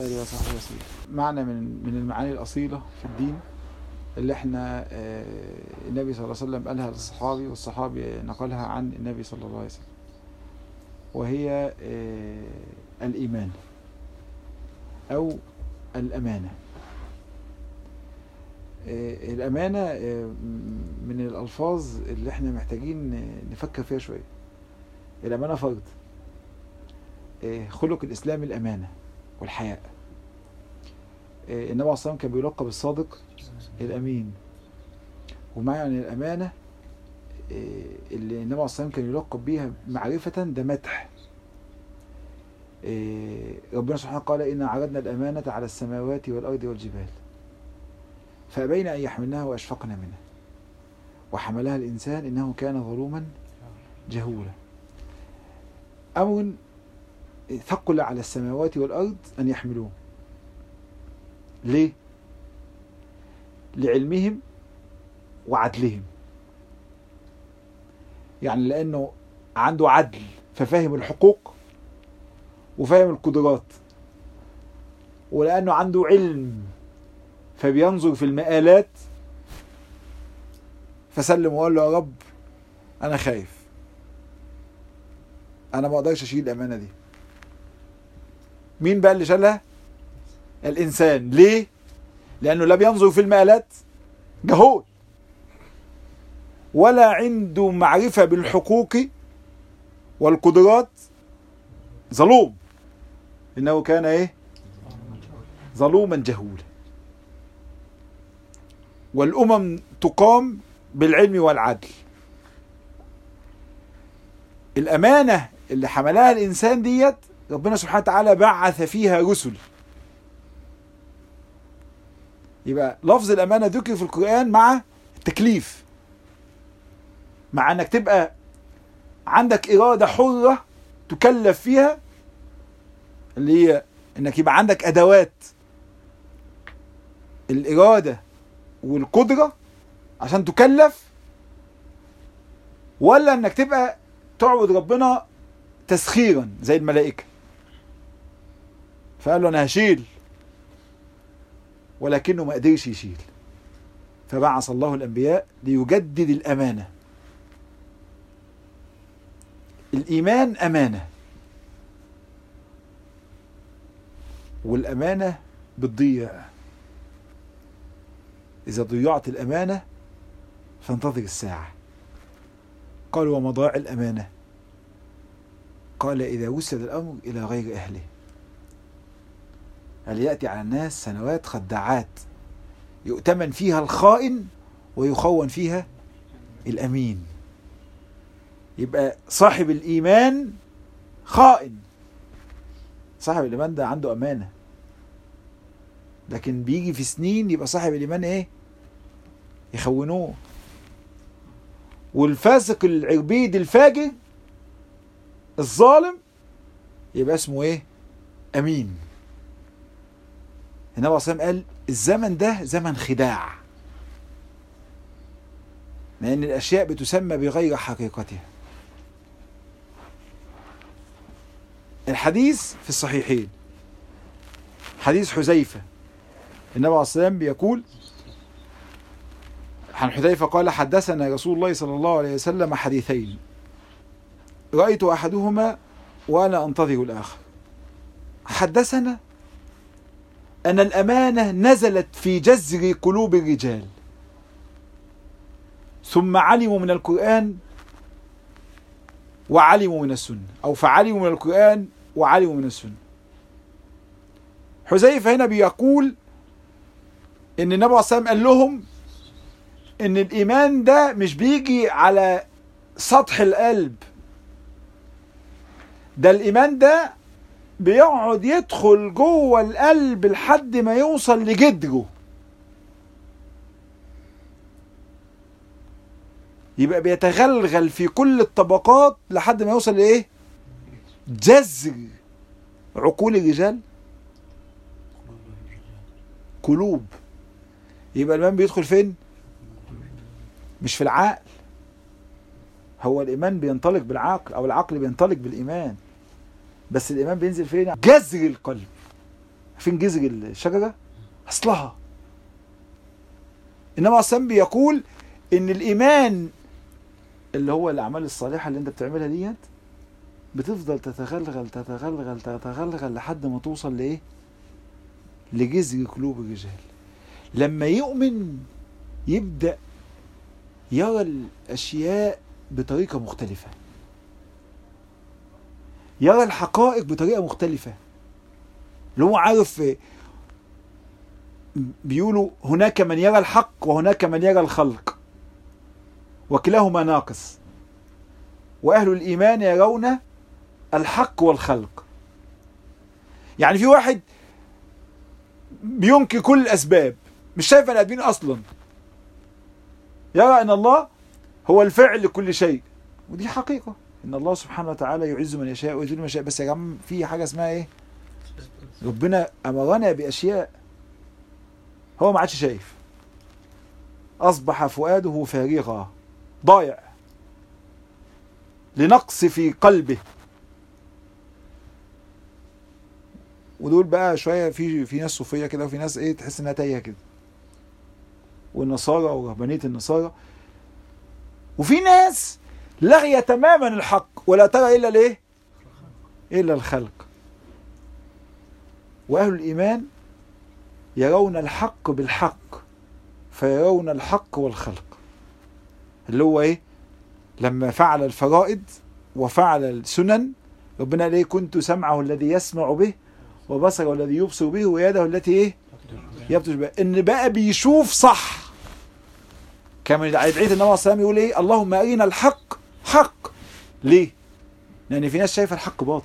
آله وصحبه وسلم معنى من من المعاني الأصيلة في الدين اللي احنا آه، النبي صلى الله عليه وسلم قالها للصحابي والصحابي نقلها عن النبي صلى الله عليه وسلم وهي آه، الإيمان أو الأمانة آه، الأمانة آه، من الألفاظ اللي احنا محتاجين نفكر فيها شوية الأمانة فرض آه، خلق الإسلام الأمانة والحياء آه، النبي عليه الصلاة والسلام كان بيلقب بالصادق الأمين ومعنى الأمانة آه، اللي النبي عليه الصلاة والسلام كان يلقب بيها معرفة ده مدح آه، ربنا سبحانه قال إن عرضنا الأمانة على السماوات والأرض والجبال فأبين أن يحملنها وأشفقن منها وحملها الإنسان إنه كان ظلوما جهولا أمر ثقل على السماوات والأرض أن يحملوه ليه؟ لعلمهم وعدلهم يعني لأنه عنده عدل ففاهم الحقوق وفاهم القدرات ولأنه عنده علم فبينظر في المآلات فسلم وقال له يا رب أنا خايف أنا ما أقدرش أشيل الأمانة دي مين بقى اللي شالها؟ الإنسان ليه؟ لأنه لا بينظر في المآلات جهول ولا عنده معرفة بالحقوق والقدرات ظلوم إنه كان إيه؟ ظلوما جهولا والأمم تقام بالعلم والعدل الأمانة اللي حملها الإنسان ديت ربنا سبحانه وتعالى بعث فيها رسل يبقى لفظ الأمانة ذكر في القرآن مع التكليف مع أنك تبقى عندك إرادة حرة تكلف فيها اللي هي أنك يبقى عندك أدوات الإرادة والقدرة عشان تكلف ولا أنك تبقى تعبد ربنا تسخيرا زي الملائكة فقال له أنا هشيل ولكنه ما قدرش يشيل فبعث الله الأنبياء ليجدد الأمانة الإيمان أمانة والأمانة بتضيع إذا ضيعت الأمانة فانتظر الساعة قال ومضاع الأمانة قال إذا وسد الأمر إلى غير أهله هل يأتي على الناس سنوات خداعات يؤتمن فيها الخائن ويخون فيها الأمين يبقى صاحب الإيمان خائن صاحب الإيمان ده عنده أمانة لكن بيجي في سنين يبقى صاحب الإيمان إيه يخونوه والفاسق العبيد الفاجر الظالم يبقى اسمه ايه امين النبي صلى الله عليه وسلم قال الزمن ده زمن خداع لان الاشياء بتسمى بغير حقيقتها الحديث في الصحيحين حديث حذيفه النبي عليه الصلاه والسلام بيقول عن حذيفه قال حدثنا رسول الله صلى الله عليه وسلم حديثين رأيت أحدهما وأنا أنتظر الآخر حدثنا أن الأمانة نزلت في جذر قلوب الرجال ثم علموا من القرآن وعلموا من السنة أو فعلموا من القرآن وعلموا من السنة حذيفة هنا بيقول إن النبي عليه الصلاة والسلام قال لهم إن الإيمان ده مش بيجي على سطح القلب ده الإيمان ده بيقعد يدخل جوه القلب لحد ما يوصل لجدره يبقى بيتغلغل في كل الطبقات لحد ما يوصل لإيه؟ جذر عقول الرجال قلوب يبقى الإيمان بيدخل فين؟ مش في العقل هو الإيمان بينطلق بالعقل أو العقل بينطلق بالإيمان بس الإيمان بينزل فين؟ جذر القلب فين جذر الشجره اصلها انما اصلا بيقول ان الايمان اللي هو الاعمال الصالحه اللي انت بتعملها ديت بتفضل تتغلغل تتغلغل تتغلغل لحد ما توصل لايه لجذر قلوب الرجال لما يؤمن يبدا يرى الاشياء بطريقه مختلفه يرى الحقائق بطريقه مختلفه اللي هو عارف بيقولوا هناك من يرى الحق وهناك من يرى الخلق وكلاهما ناقص واهل الايمان يرون الحق والخلق يعني في واحد بينكر كل الاسباب مش شايف بني ادمين اصلا يرى ان الله هو الفعل لكل شيء ودي حقيقه ان الله سبحانه وتعالى يعز من يشاء ويذل من يشاء بس يا جماعه في حاجه اسمها ايه ربنا امرنا باشياء هو ما عادش شايف اصبح فؤاده فارغا ضايع لنقص في قلبه ودول بقى شويه في في ناس صوفيه كده وفي ناس ايه تحس انها تايهه كده والنصارى ورهبانيه النصارى وفي ناس لغي تماما الحق ولا ترى الا الايه الا الخلق واهل الايمان يرون الحق بالحق فيرون الحق والخلق اللي هو ايه لما فعل الفرائض وفعل السنن ربنا قال ايه كنت سمعه الذي يسمع به وبصره الذي يبصر به ويده التي ايه يبطش بها ان بقى بيشوف صح كما ادعيه النبي صلى الله عليه وسلم يقول ايه اللهم ارنا الحق حق ليه لان في ناس شايفه الحق باطل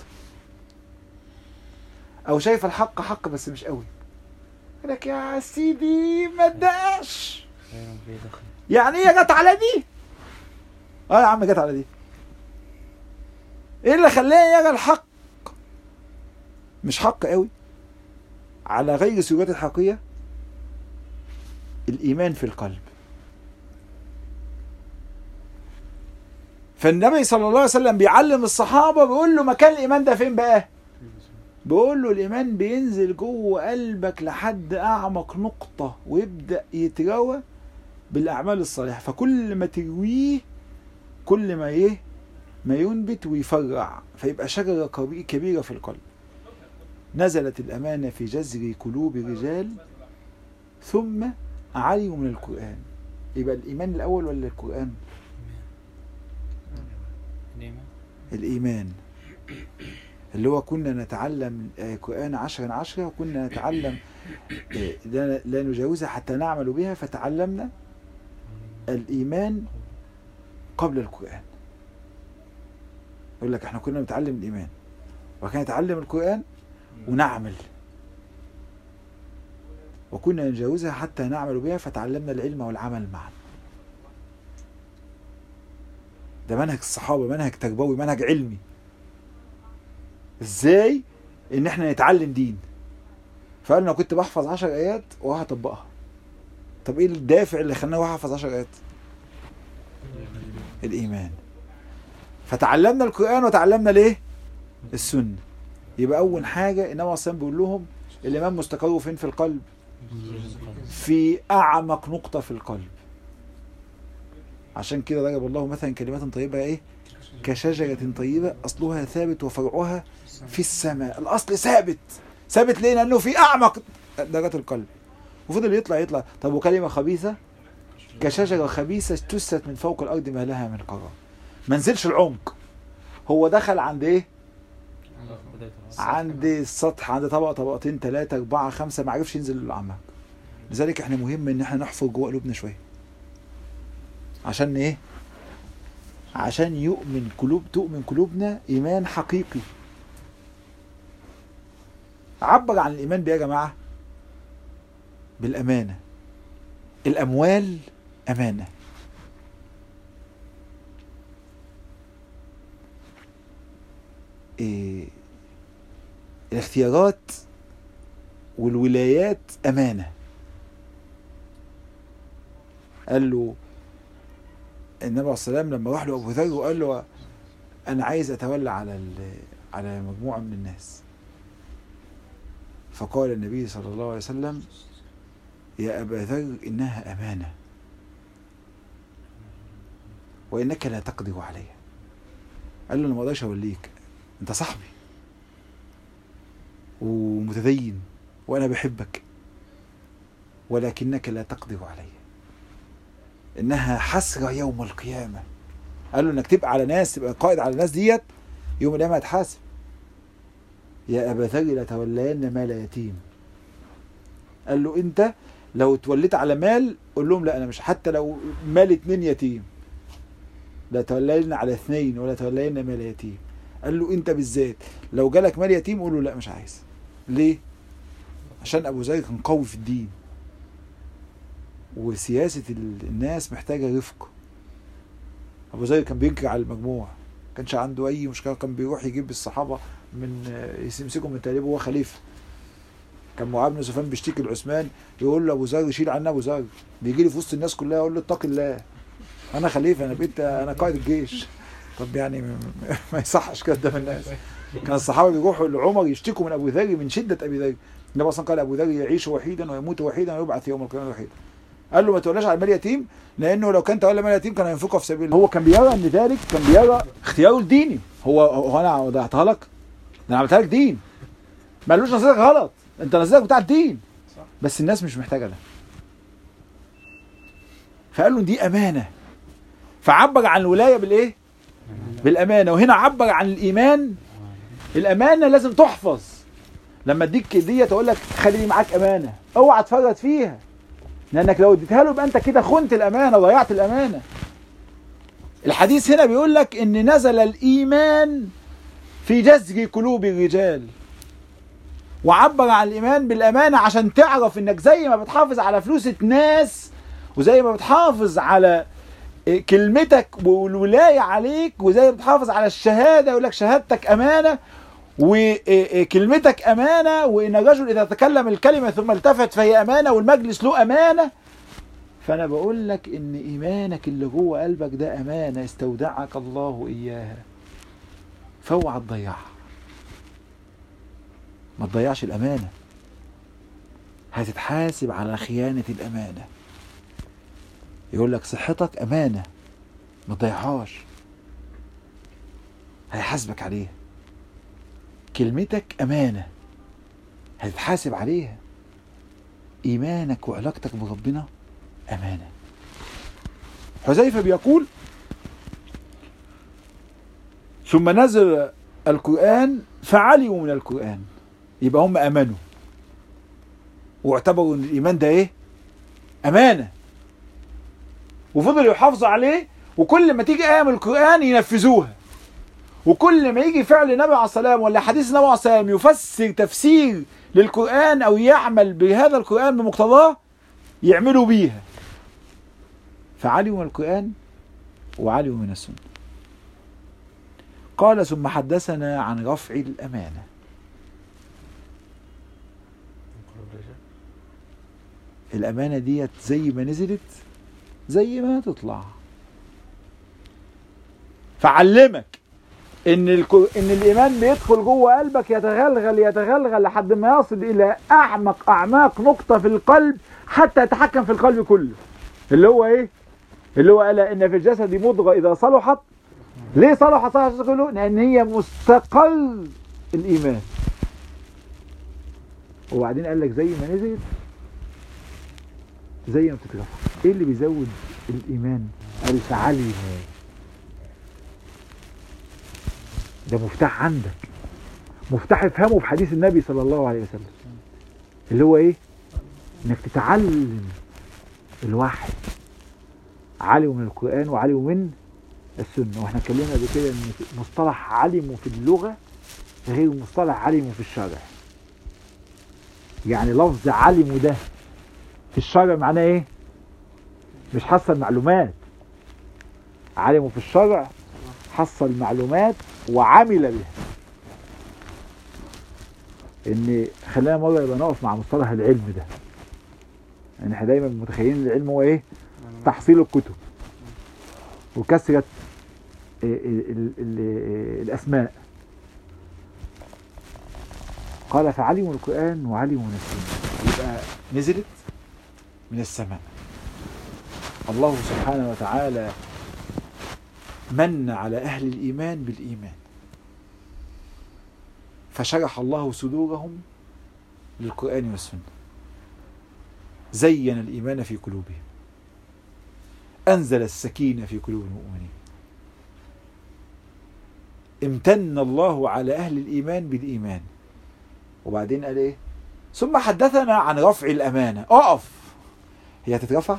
او شايفه الحق حق بس مش قوي يقول لك يا سيدي ما تدقش يعني ايه جت على دي اه يا عم جت على دي ايه اللي خلاني يرى الحق مش حق قوي على غير صورته الحقيقيه الايمان في القلب فالنبي صلى الله عليه وسلم بيعلم الصحابه بيقول له مكان الايمان ده فين بقى بيقول له الايمان بينزل جوه قلبك لحد اعمق نقطه ويبدا يتروى بالاعمال الصالحه فكل ما ترويه كل ما ايه ما ينبت ويفرع فيبقى شجره كبيره في القلب نزلت الامانه في جذر قلوب الرجال ثم علموا من القران يبقى الايمان الاول ولا القران الايمان اللي هو كنا نتعلم القرآن عشرا عشرا وكنا نتعلم لا نجاوزها حتى نعمل بها فتعلمنا الإيمان قبل القرآن يقول لك احنا كنا نتعلم الإيمان وكان نتعلم القرآن ونعمل وكنا نجاوزها حتى نعمل بها فتعلمنا العلم والعمل معا ده منهج الصحابة منهج تربوي منهج علمي ازاي ان احنا نتعلم دين فقال انا كنت بحفظ 10 ايات وهطبقها طب ايه الدافع اللي خلاني احفظ 10 ايات الايمان فتعلمنا القران وتعلمنا ليه السنه يبقى اول حاجه النبي صلى بيقول لهم الايمان مستقره فين في القلب في اعمق نقطه في القلب عشان كده ضرب الله مثلا كلمات طيبه ايه كشجرة طيبة أصلها ثابت وفرعها في السماء الأصل ثابت ثابت ليه لأنه في أعمق درجات القلب وفضل يطلع يطلع طب وكلمة خبيثة كشجرة خبيثة اجتثت من فوق الأرض ما لها من قرار ما نزلش العمق هو دخل عند إيه عند السطح عند طبقة طبقتين ثلاثة أربعة خمسة ما عرفش ينزل للأعماق لذلك احنا مهم ان احنا نحفر جوه قلوبنا شوية عشان ايه عشان يؤمن قلوب تؤمن قلوبنا ايمان حقيقي عبر عن الايمان بايه يا جماعه بالامانه الاموال امانه إيه الاختيارات والولايات امانه قال له النبي عليه الصلاه والسلام لما راح له ابو ذر وقال له انا عايز اتولى على على مجموعه من الناس فقال النبي صلى الله عليه وسلم يا أبا ذر إنها أمانة وإنك لا تقدر عليها قال له أنا ما أقدرش أوليك أنت صاحبي ومتدين وأنا بحبك ولكنك لا تقدر عليها إنها حسرة يوم القيامة قال له إنك تبقى على ناس تبقى قائد على الناس ديت يوم القيامة هتحاسب يا أبا ذر لتولين مال يتيم قال له أنت لو توليت على مال قول لهم لا أنا مش حتى لو مال اتنين يتيم لا تولين على اثنين ولا تولين مال يتيم قال له أنت بالذات لو جالك مال يتيم قول له لا مش عايز ليه؟ عشان أبو ذر كان قوي في الدين وسياسة الناس محتاجة رفق أبو ذر كان بينكر على المجموع كانش عنده أي مشكلة كان بيروح يجيب الصحابة من يمسكهم من تقريبا وهو خليفة كان معاذ بن سفيان بيشتكي لعثمان يقول له ابو ذر شيل عنا ابو ذر بيجي لي في وسط الناس كلها يقول له اتق الله انا خليفه انا بقيت انا قائد الجيش طب يعني ما يصحش كده قدام الناس كان الصحابه بيروحوا لعمر يشتكوا من ابو ذر من شده ابي ذر النبي اصلا قال ابو ذر يعيش وحيدا ويموت وحيدا ويبعث يوم القيامه وحيدا قال له ما تولىش على مال يتيم لانه لو كان تولى مال يتيم كان هينفقه في سبيل الله هو كان بيرى ان ذلك كان بيرى اختياره الديني هو هو انا وضعتها لك ده انا عملتها لك دين ما قالوش نصيحتك غلط انت نصيحتك بتاع الدين صح. بس الناس مش محتاجه ده فقال له دي امانه فعبر عن الولايه بالايه بالامانه وهنا عبر عن الايمان الامانه لازم تحفظ لما اديك ديت اقول لك خلي دي معاك امانه اوعى تفرط فيها لانك لو اديتها له يبقى انت كده خنت الامانه ضيعت الامانه الحديث هنا بيقول لك ان نزل الايمان في جذر قلوب الرجال وعبر عن الايمان بالامانه عشان تعرف انك زي ما بتحافظ على فلوس الناس وزي ما بتحافظ على كلمتك والولايه عليك وزي ما بتحافظ على الشهاده يقول لك شهادتك امانه وكلمتك امانه وان الرجل اذا تكلم الكلمه ثم التفت فهي امانه والمجلس له امانه فانا بقول لك ان ايمانك اللي جوه قلبك ده امانه استودعك الله اياها فاوعى تضيعها ما تضيعش الامانه هتتحاسب على خيانه الامانه يقول لك صحتك امانه ما تضيعهاش هيحاسبك عليها كلمتك امانه هتتحاسب عليها ايمانك وعلاقتك بربنا امانه حذيفه بيقول ثم نزل القران فعلموا من القران يبقى هم امنوا واعتبروا ان الايمان ده ايه امانه وفضلوا يحافظوا عليه وكل ما تيجي ايه من القران ينفذوها وكل ما يجي فعل النبي عليه السلام ولا حديث النبي عليه السلام يفسر تفسير للقرآن أو يعمل بهذا القرآن بمقتضاه يعملوا بيها فعلموا من القرآن وعلموا من السنة قال ثم حدثنا عن رفع الأمانة الأمانة ديت زي ما نزلت زي ما تطلع فعلمك ان الكو... ان الايمان بيدخل جوه قلبك يتغلغل يتغلغل لحد ما يصل الى اعمق اعماق نقطه في القلب حتى يتحكم في القلب كله اللي هو ايه اللي هو الا ان في الجسد مضغه اذا صلحت ليه صلحت صلحت الجسد كله لان هي مستقر الايمان وبعدين قال لك زي ما نزلت زي ما بتترفع ايه اللي بيزود الايمان الفعالي ده مفتاح عندك مفتاح افهمه في حديث النبي صلى الله عليه وسلم اللي هو ايه انك تتعلم الوحي علموا من القرآن وعلموا من السنة واحنا اتكلمنا قبل كده ان مصطلح علموا في اللغة غير مصطلح علموا في الشرع يعني لفظ علموا ده في الشرع معناه ايه مش حصل معلومات علموا في الشرع حصل معلومات وعمل بها ان خلينا مره يبقى نقف مع مصطلح العلم ده يعني احنا دايما متخيلين العلم هو ايه تحصيل الكتب وكثره ال- ال- ال- الاسماء قال فعلموا القرآن وعلموا السنة يبقى نزلت من السماء الله سبحانه وتعالى من على أهل الإيمان بالإيمان فشرح الله صدورهم للقرآن والسنة زين الإيمان في قلوبهم أنزل السكينة في قلوب المؤمنين امتن الله على أهل الإيمان بالإيمان وبعدين قال إيه ثم حدثنا عن رفع الأمانة أقف هي هتترفع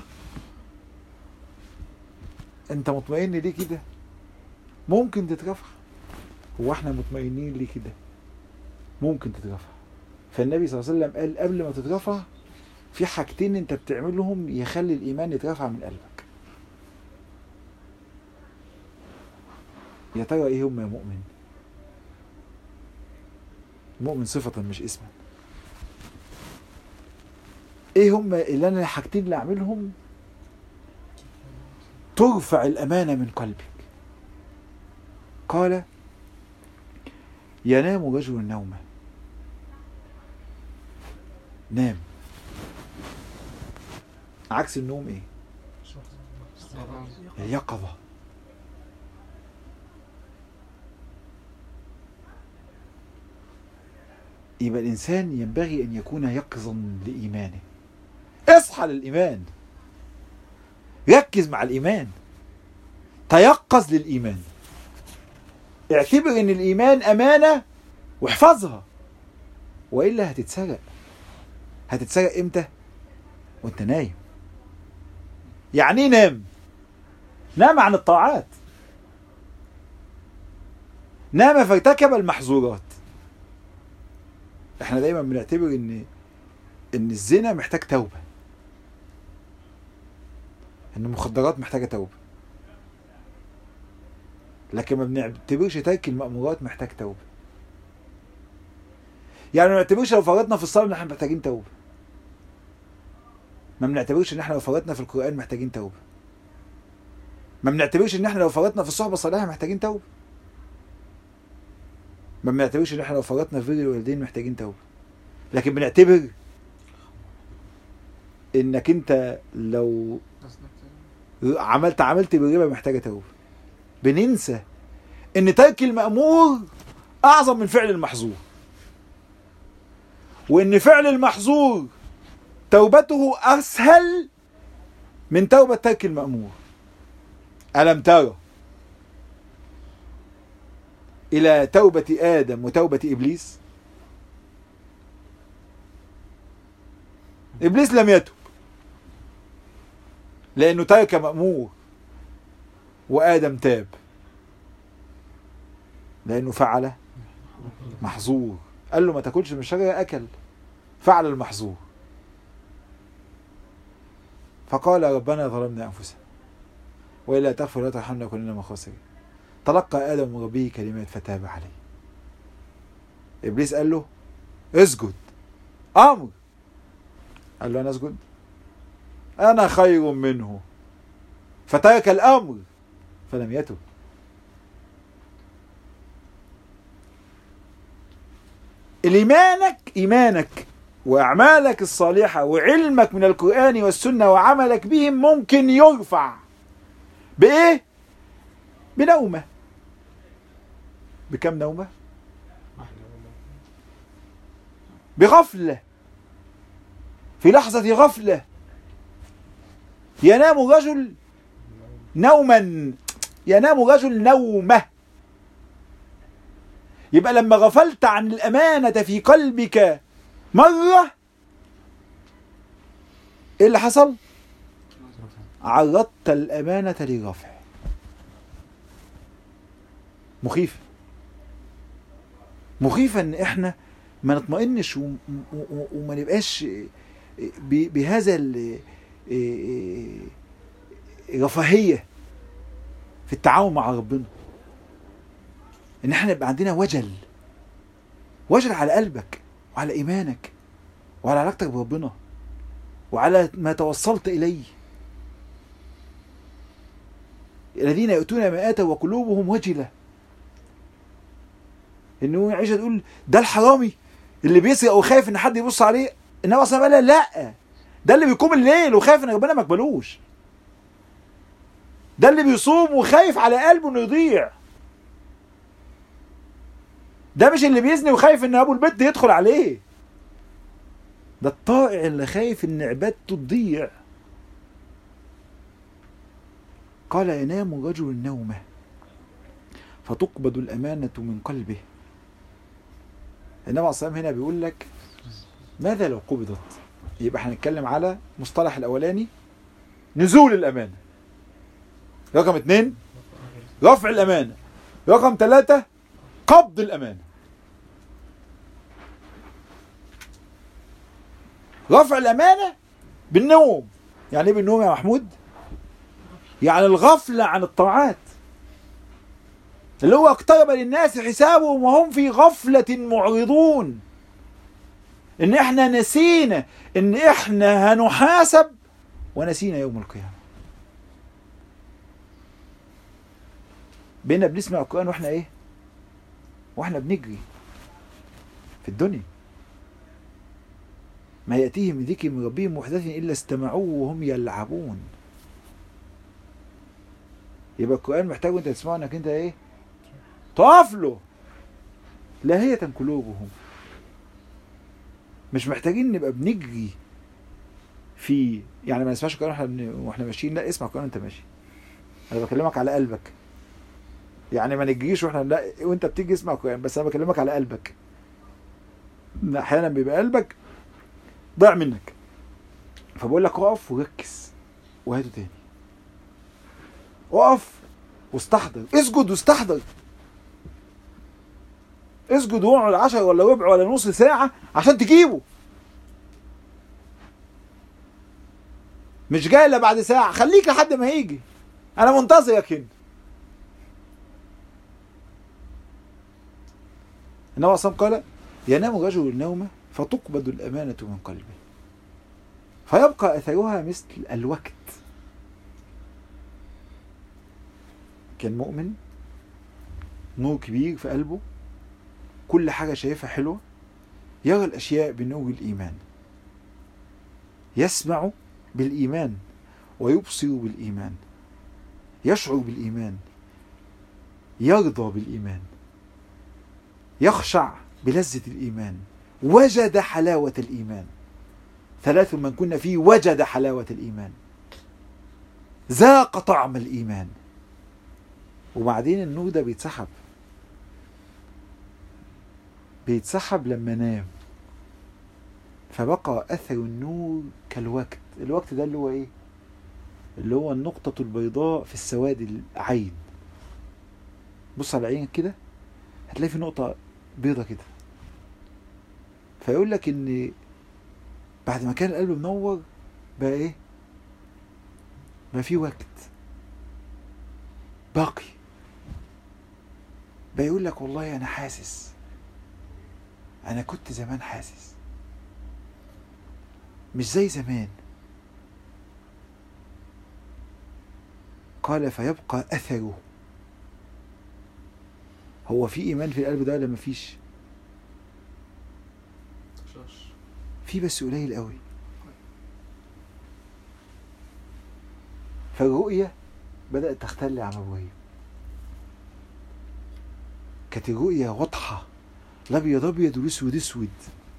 أنت مطمئن ليه كده ممكن تترفع هو احنا مطمئنين ليه كده ممكن تترفع فالنبي صلى الله عليه وسلم قال قبل ما تترفع في حاجتين انت بتعملهم يخلي الايمان يترفع من قلبك يا ترى ايه هم يا مؤمن مؤمن صفة مش اسما ايه هم اللي انا الحاجتين اللي اعملهم ترفع الامانة من قلبك قال ينام رجل نومه نام عكس النوم ايه اليقظة يبقى الإنسان ينبغي أن يكون يقظا لإيمانه اصحى للإيمان ركز مع الإيمان تيقظ للإيمان اعتبر أن الإيمان أمانة واحفظها وإلا هتتسرق هتتسرق إمتى وانت نايم يعني ايه نام نام عن الطاعات نام فارتكب المحظورات احنا دايما بنعتبر ان ان الزنا محتاج توبه ان المخدرات محتاجه توبه لكن ما بنعتبرش ترك المأمورات محتاج توبه يعني ما بنعتبرش لو فرطنا في الصلاه ان احنا محتاجين توبه ما بنعتبرش ان احنا لو فرطنا في القران محتاجين توبه ما بنعتبرش ان احنا لو فرطنا في الصحبه الصالحه محتاجين توبه ما بنعتبرش ان احنا لو فرطنا في بر الوالدين محتاجين توبه لكن بنعتبر انك انت لو عملت عملت بالربا محتاجه توبه بننسى ان ترك المامور اعظم من فعل المحظور وان فعل المحظور توبته اسهل من توبه ترك المامور الم ترى الى توبه ادم وتوبه ابليس ابليس لم يتب لانه ترك مامور وادم تاب لانه فعل محظور قال له ما تاكلش من الشجره اكل فعل المحظور فقال ربنا ظلمنا انفسنا والا تغفر لا ترحمنا كلنا من خاسرين تلقى ادم من ربه كلمات فتاب عليه ابليس قال له اسجد امر قال له انا اسجد انا خير منه فترك الامر فلم يتب ايمانك ايمانك واعمالك الصالحه وعلمك من القران والسنه وعملك بهم ممكن يرفع بايه بنومه بكم نومه بغفله في لحظه غفله ينام رجل نوما ينام رجل نومه يبقى لما غفلت عن الأمانة في قلبك مرة إيه اللي حصل؟ عرضت الأمانة للرفع مخيف مخيفة إن إحنا ما نطمئنش وما نبقاش بهذا الرفاهية في التعاون مع ربنا ان احنا يبقى عندنا وجل وجل على قلبك وعلى ايمانك وعلى علاقتك بربنا وعلى ما توصلت اليه الذين يؤتون ما اتوا وقلوبهم وجله انه عائشه تقول ده الحرامي اللي بيسرق وخايف ان حد يبص عليه النبي صلى الله عليه وسلم قال لا ده اللي بيقوم الليل وخايف ان ربنا ما يقبلوش ده اللي بيصوم وخايف على قلبه انه يضيع ده مش اللي بيزني وخايف ان ابو البيت يدخل عليه ده الطائع اللي خايف ان عبادته تضيع قال ينام الرجل النومه فتقبض الامانه من قلبه النبي عليه الصلاه والسلام هنا بيقول لك ماذا لو قبضت يبقى هنتكلم على مصطلح الاولاني نزول الامانه رقم اثنين رفع الامانه رقم ثلاثة قبض الامانه رفع الامانه بالنوم يعني ايه بالنوم يا محمود يعني الغفله عن الطاعات اللي هو اقترب للناس حسابهم وهم في غفله معرضون ان احنا نسينا ان احنا هنحاسب ونسينا يوم القيامه بقينا بنسمع القران واحنا ايه واحنا بنجري في الدنيا ما يأتيهم من ذكر من ربهم محدث إلا استمعوه وهم يلعبون يبقى القرآن محتاج وانت تسمعه انك انت ايه تقف له لاهية قلوبهم مش محتاجين نبقى بنجري في يعني ما نسمعش القرآن واحنا واحنا ماشيين لا اسمع القرآن وانت ماشي انا بكلمك على قلبك يعني ما نجريش واحنا لا وانت بتيجي اسمع القرآن بس انا بكلمك على قلبك احيانا بيبقى قلبك ضاع منك فبقول لك اقف وركز وهاته تاني اقف واستحضر اسجد واستحضر اسجد واقعد 10 ولا ربع ولا نص ساعة عشان تجيبه مش جاي الا بعد ساعة خليك لحد ما يجي انا منتظرك هنا النبي صلى الله عليه وسلم قال ينام الرجل النوم فتقبض الأمانة من قلبه فيبقى أثرها مثل الوقت كان مؤمن نور كبير في قلبه كل حاجة شايفها حلوة يرى الأشياء بنور الإيمان يسمع بالإيمان ويبصر بالإيمان يشعر بالإيمان يرضى بالإيمان يخشع بلذة الإيمان وجد حلاوة الإيمان ثلاث من كنا فيه وجد حلاوة الإيمان ذاق طعم الإيمان وبعدين النور ده بيتسحب بيتسحب لما نام فبقى أثر النور كالوقت الوقت ده اللي هو إيه اللي هو النقطة البيضاء في السواد العين بص على عينك كده هتلاقي في نقطة بيضة كده فيقول لك ان بعد ما كان القلب منور بقى ايه بقى في وقت باقي بقى يقول لك والله انا حاسس انا كنت زمان حاسس مش زي زمان قال فيبقى اثره هو في ايمان في القلب ده ولا مفيش في بس قليل قوي فالرؤية بدأت تختل عن ابراهيم كانت الرؤية واضحة الابيض ابيض والاسود اسود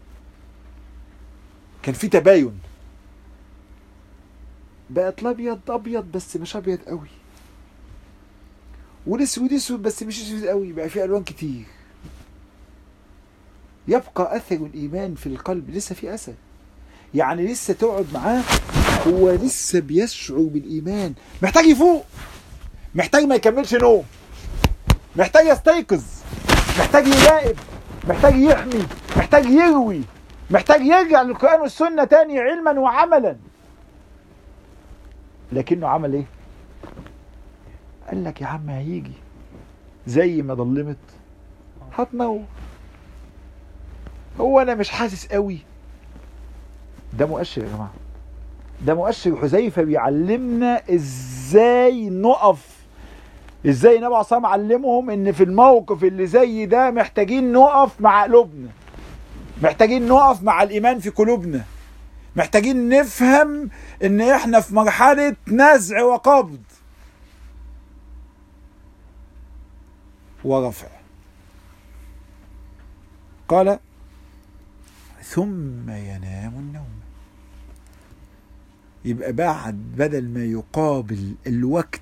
كان في تباين بقت الابيض ابيض بس مش ابيض قوي والاسود اسود بس مش اسود قوي بقى في الوان كتير يبقى اثر الايمان في القلب لسه في اثر يعني لسه تقعد معاه هو لسه بيشعر بالايمان محتاج يفوق محتاج ما يكملش نوم محتاج يستيقظ محتاج يراقب محتاج يحمي محتاج يروي محتاج يرجع للقران والسنه تاني علما وعملا لكنه عمل ايه قال لك يا عم هيجي زي ما ضلمت هتنور هو انا مش حاسس قوي ده مؤشر يا جماعه ده مؤشر حذيفه بيعلمنا ازاي نقف ازاي النبي عليه الصلاه علمهم ان في الموقف اللي زي ده محتاجين نقف مع قلوبنا محتاجين نقف مع الايمان في قلوبنا محتاجين نفهم ان احنا في مرحله نزع وقبض ورفع قال ثم ينام النوم يبقى بعد بدل ما يقابل الوقت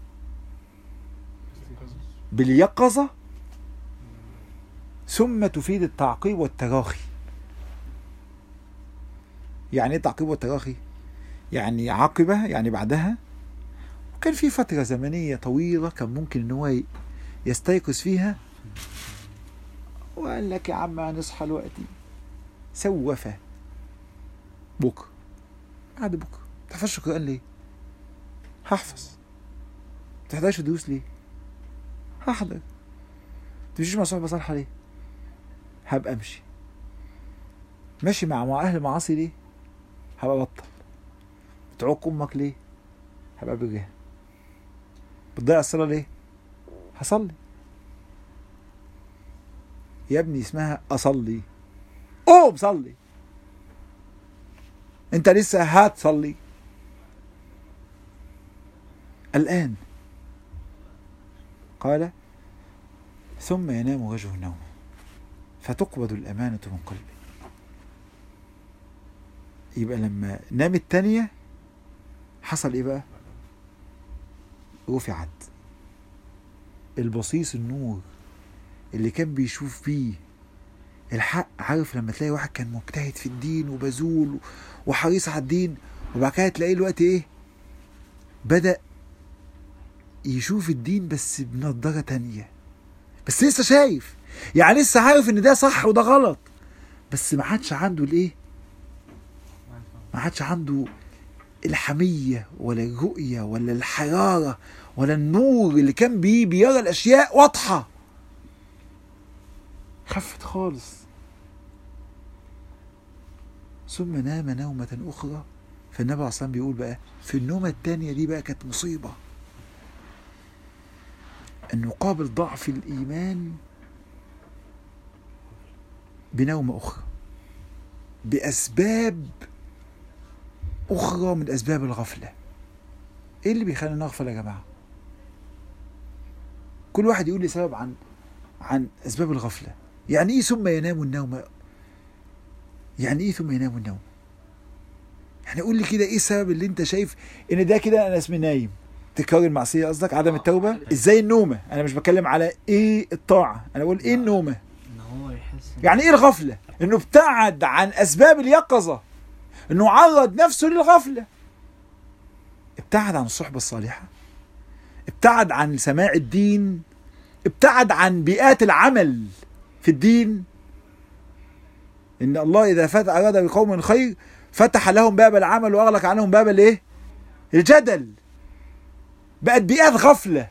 باليقظة ثم تفيد التعقيب والتراخي يعني ايه تعقيب والتراخي يعني عقبة يعني بعدها وكان في فترة زمنية طويلة كان ممكن ان هو يستيقظ فيها وقال لك يا عم هنصحى دلوقتي سوفة بكرة بعد بكرة ما تحفظش القرآن ليه؟ هحفظ ما تحضرش دروس ليه؟ هحضر تمشيش مع صحبة صالحة ليه؟ هبقى امشي ماشي مع مع اهل معاصي ليه؟ هبقى بطل بتعوق امك ليه؟ هبقى برها بتضيع الصلاة ليه؟ هصلي يا ابني اسمها اصلي قوم صلي انت لسه هتصلي الان قال ثم ينام وجهه نوما فتقبض الأمانة من قلبه يبقى لما نام التانية حصل ايه بقى رفعت البصيص النور اللي كان بيشوف بيه الحق عارف لما تلاقي واحد كان مجتهد في الدين وبذول وحريص على الدين وبعد كده تلاقيه الوقت ايه بدأ يشوف الدين بس بنضارة تانية بس لسه شايف يعني لسه عارف ان ده صح وده غلط بس ما عادش عنده الايه ما عادش عنده الحمية ولا الرؤية ولا الحرارة ولا النور اللي كان بيه بيرى الأشياء واضحة خفت خالص ثم نام نومة أخرى فالنبي عليه الصلاة بيقول بقى في النومة التانية دي بقى كانت مصيبة أن نقابل ضعف الإيمان بنومة أخرى بأسباب أخرى من أسباب الغفلة إيه اللي بيخلينا نغفل يا جماعة كل واحد يقول لي سبب عن عن أسباب الغفلة يعني إيه ثم ينام النوم يعني إيه ثم ينام النوم يعني قول لي كده إيه السبب اللي أنت شايف إن ده كده أنا اسمي نايم تكرار المعصية قصدك عدم التوبة إزاي النومة أنا مش بتكلم على إيه الطاعة أنا بقول إيه النومة ان هو يحس يعني ايه الغفلة؟ انه ابتعد عن اسباب اليقظة انه عرض نفسه للغفلة ابتعد عن الصحبة الصالحة ابتعد عن سماع الدين ابتعد عن بيئات العمل في الدين ان الله اذا فات اراد بقوم خير فتح لهم باب العمل واغلق عنهم باب الايه الجدل بقت بيئات غفلة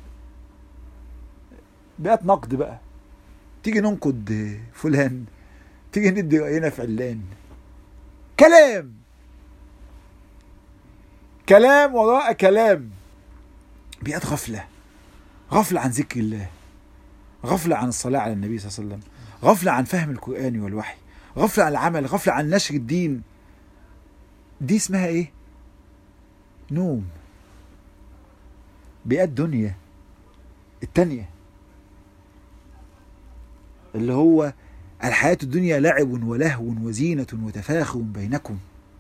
بيئات نقد بقى تيجي ننقد فلان تيجي ندي رأينا في علان كلام كلام وراء كلام بيئات غفلة غفلة عن ذكر الله غفلة عن الصلاة على النبي صلى الله عليه وسلم غفلة عن فهم القرآن والوحي غفلة عن العمل غفلة عن نشر الدين دي اسمها ايه نوم بيئات دنيا التانية اللي هو الحياة الدنيا لعب ولهو وزينة وتفاخر بينكم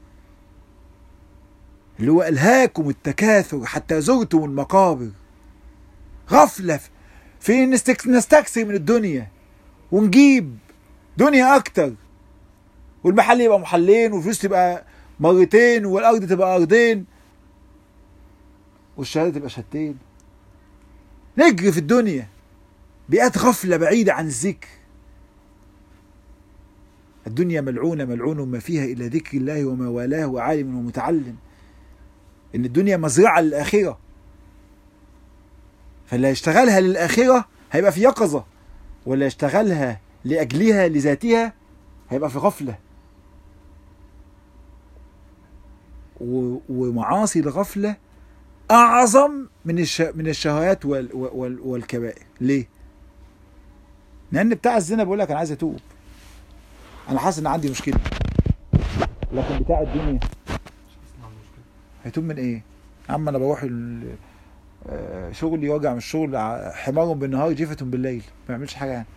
اللي هو ألهاكم التكاثر حتى زرتم المقابر غفلة في إن نستك- نستكثر من الدنيا ونجيب دنيا أكتر والمحل يبقى محلين والفلوس تبقى مرتين والأرض تبقى أرضين والشهادة تبقى شهادتين نجري في الدنيا بيئات غفلة بعيدة عن الذكر الدنيا ملعونة ملعون ما فيها إلا ذكر الله وما والاه وعالم ومتعلم إن الدنيا مزرعة للآخرة فاللي هيشتغلها للآخرة هيبقى في يقظة واللي يشتغلها لأجلها لذاتها هيبقى في غفلة و- ومعاصي الغفلة أعظم من الش... من الشهوات وال... وال... والكبائر ليه؟ لأن بتاع الزنا بيقول لك أنا عايز أتوب انا حاسس ان عندي مشكله لكن بتاع الدنيا هيتوب من ايه يا عم انا بروح ال- آه، شغلي واجع من الشغل ع- حمار بالنهار جيفة بالليل ما بيعملش حاجه يعني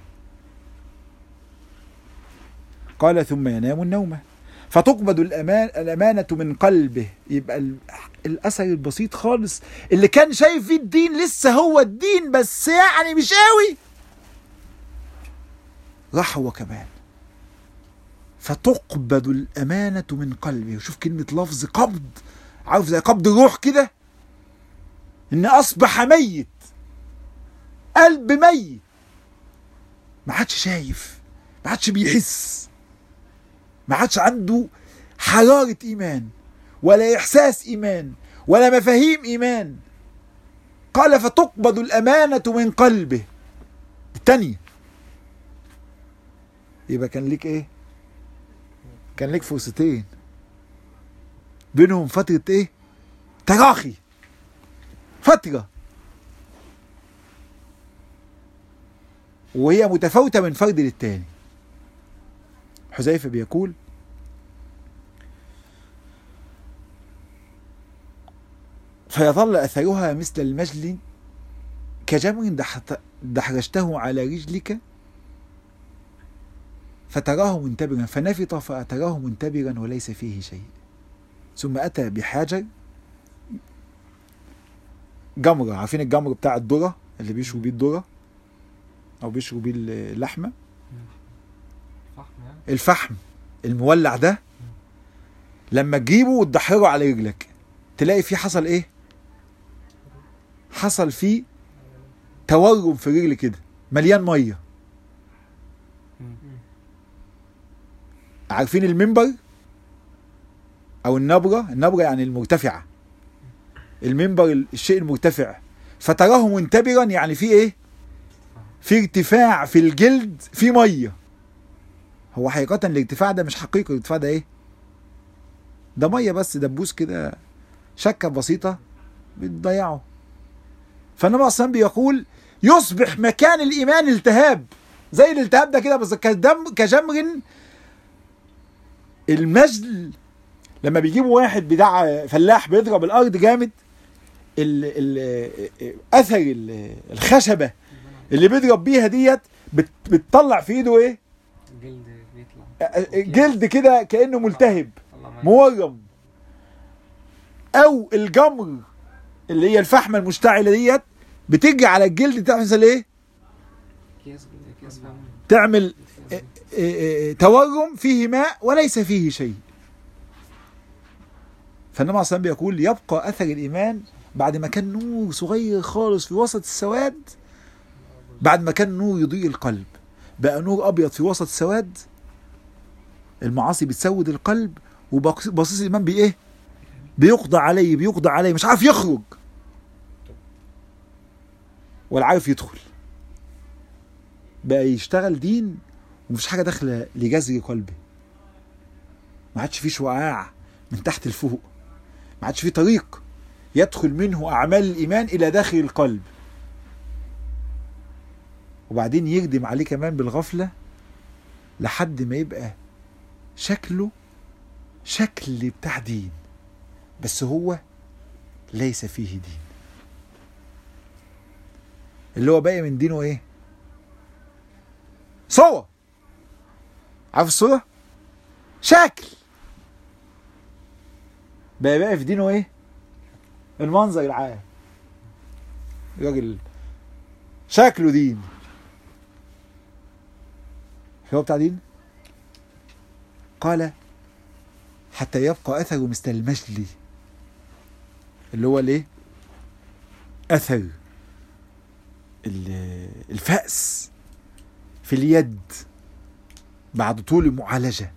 قال ثم ينام النوم فتقبض الأمان الأمانة من قلبه يبقى ال- الأثر البسيط خالص اللي كان شايف فيه الدين لسه هو الدين بس يعني مش قوي راح هو كمان فتقبض الأمانة من قلبه وشوف كلمة لفظ قبض عارف زي قبض الروح كده إن أصبح ميت قلب ميت ما عادش شايف ما عادش بيحس ما عادش عنده حرارة إيمان ولا إحساس إيمان ولا مفاهيم إيمان قال فتقبض الأمانة من قلبه التانية يبقى كان ليك إيه كان ليك فرصتين بينهم فترة إيه تراخي فترة وهي متفاوتة من فرد للتاني حذيفة بيقول فيظل أثرها مثل المجل كجمر دحت- دحرجته على رجلك فتراه منتبرا فنفط فأتراه منتبرا وليس فيه شيء ثم أتى بحجر جمرة عارفين الجمر بتاع الذرة اللي بيشروا بيه الذرة أو بيشروا بيه اللحمة فحم يعني الفحم المولع ده لما تجيبه وتدحره على رجلك تلاقي فيه حصل ايه حصل فيه تورم في الرجل كده مليان ميه عارفين المنبر او النبره النبره يعني المرتفعه المنبر الشيء المرتفع فتراه منتبرا يعني في ايه في ارتفاع في الجلد في ميه هو حقيقة الارتفاع ده مش حقيقي الارتفاع ده ايه؟ ده مية بس دبوس كده شكة بسيطة بتضيعه فالنبي عليه الصلاة والسلام بيقول يصبح مكان الإيمان التهاب زي الالتهاب ده كده بس كدم كجمر المجل لما بيجيبوا واحد بتاع فلاح بيضرب الأرض جامد ال ال أثر ال- الخشبة اللي بيضرب بيها ديت بت- بتطلع في ايده ايه؟ الجلد بيطلع جلد كده كانه ملتهب طلع ميه. مورم او الجمر اللي هي الفحمه المشتعله ديت بتيجي على الجلد تعمل ايه؟ اكياس اكياس فاهم تعمل إيه إيه إيه تورم فيه ماء وليس فيه شيء. فالنبي عليه الصلاه والسلام بيقول يبقى اثر الايمان بعد ما كان نور صغير خالص في وسط السواد بعد ما كان نور يضيء القلب بقى نور ابيض في وسط السواد المعاصي بتسود القلب وبصيص الايمان بايه؟ بيقضى عليه بيقضى عليه مش عارف يخرج ولا عارف يدخل بقى يشتغل دين ومفيش حاجه داخله لجذر قلبه ما عادش فيه شعاع من تحت لفوق ما عادش فيه طريق يدخل منه اعمال الايمان الى داخل القلب وبعدين يردم عليه كمان بالغفله لحد ما يبقى شكله شكل بتاع دين بس هو ليس فيه دين اللي هو باقي من دينه ايه صور عارف الصورة شكل بقى باقي في دينه ايه المنظر العام راجل شكله دين هو بتاع دين قال حتى يبقى اثره مثل المجلي اللي هو الايه اثر ال- الفأس في اليد بعد طول معالجة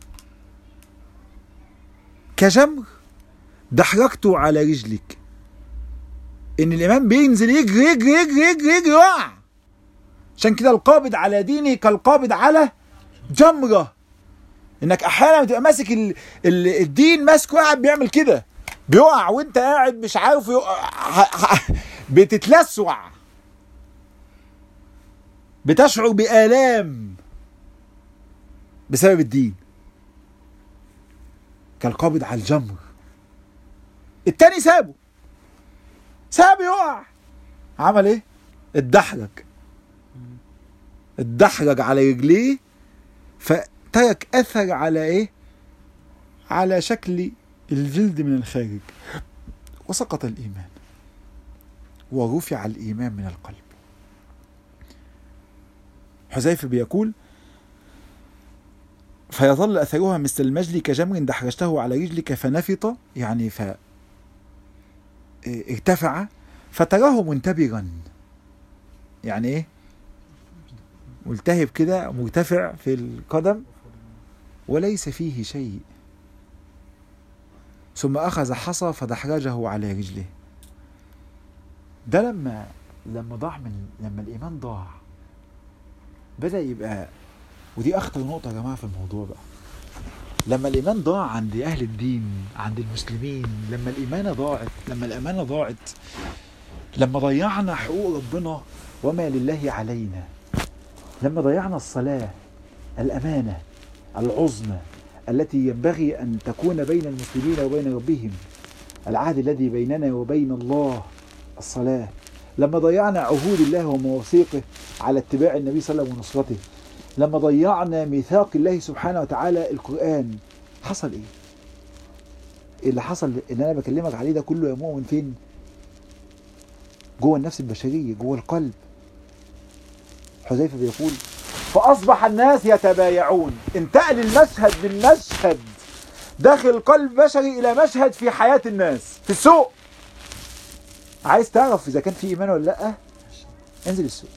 كجمر دحرجته على رجلك ان الامام بينزل يجري يجري يجري يجري يجري يقع عشان كده القابض على دينه كالقابض على جمره انك احيانا بتبقى ماسك ال... ال... الدين ماسكه قاعد بيعمل كده بيقع وانت قاعد مش عارف يقع ح- ح- بتتلسع بتشعر بآلام بسبب الدين كالقابض على الجمر التاني سابه سابه يقع عمل ايه اتدحرج اتدحرج على رجليه فترك اثر على ايه على شكل الجلد من الخارج وسقط الايمان ورفع الايمان من القلب حذيفه بيقول فيظل اثرها مثل المجل كجمر دحرجته على رجلك فنفط يعني ف ارتفع فتراه منتبرا يعني ايه ملتهب كده مرتفع في القدم وليس فيه شيء ثم أخذ حصى فدحرجه على رجله ده لما لما ضاع من لما الإيمان ضاع بدأ يبقى ودي أخطر نقطة يا جماعة في الموضوع بقى لما الإيمان ضاع عند أهل الدين عند المسلمين لما الإيمانة ضاعت لما الأمانة ضاعت لما ضيعنا حقوق ربنا وما لله علينا لما ضيعنا الصلاة الأمانة العظمى التي ينبغي أن تكون بين المسلمين وبين ربهم العهد الذي بيننا وبين الله الصلاة لما ضيعنا عهود الله ومواثيقه على اتباع النبي صلى الله عليه وسلم ونصرته لما ضيعنا ميثاق الله سبحانه وتعالى القرآن حصل ايه؟ اللي حصل اللي انا بكلمك عليه ده كله يا مؤمن فين؟ جوه النفس البشرية جوه القلب حذيفة بيقول فأصبح الناس يتبايعون انتقل المشهد من مشهد داخل قلب بشري إلى مشهد في حياة الناس في السوق عايز تعرف إذا كان في إيمان ولا لأ انزل السوق